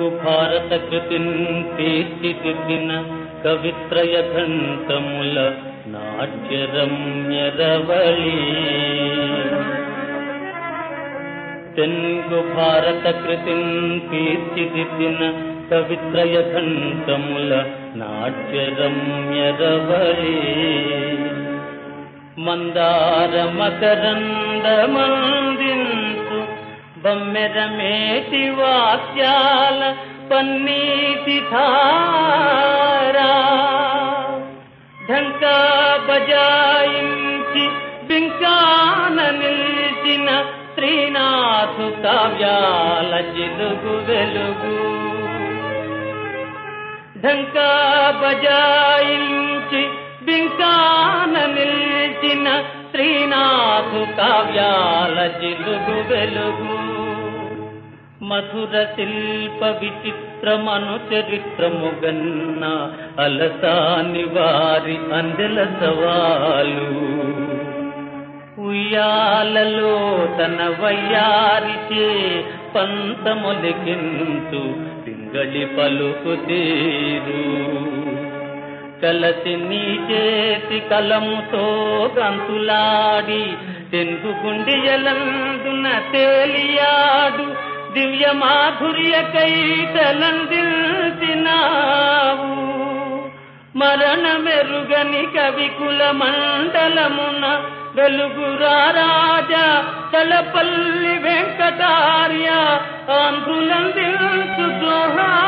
భారత కృతిన్ తీర్చిదిద్దిన కవిత్రయ ఘంటముల నాట్యరమ్యరవళి తెంగు భారత కృతిన్ తీర్చిదిద్దిన కవిత్రయ ఘంటముల నాట్యరమ్యరవళి మందార మకరంద మందించు బమ్మెర మేటి వాక్యాల పన్నీటి ధారా ఢంకా బజాయించి బింకాన నిలిచిన శ్రీనాథు కావ్యాల జిలుగు వెలుగు ఢంకా బజాయించి బింకాన నిలిచిన శ్రీనాథు కావ్యాల జిలుగు వెలుగు మధుర శిల్ప విచిత్రమను చరిత్రముగన్న అలసాని వారి అందెల సవాలు ఉయ్యాలలో తన వయ్యారిచే పంతములికింతు పింగళి పలుకు తీరు కలసి నీ చేతి కలముతో గంతులాడి తెంగు గుండియలందున తేలియాడు దివ్య మాధుర్య కైటలందిల్చినావు మరణ మెరుగని కవికుల మండలమున వెలుగురారాజా తలపల్లి వెంకటార్య ఆంధ్రులందిల్చు జోహా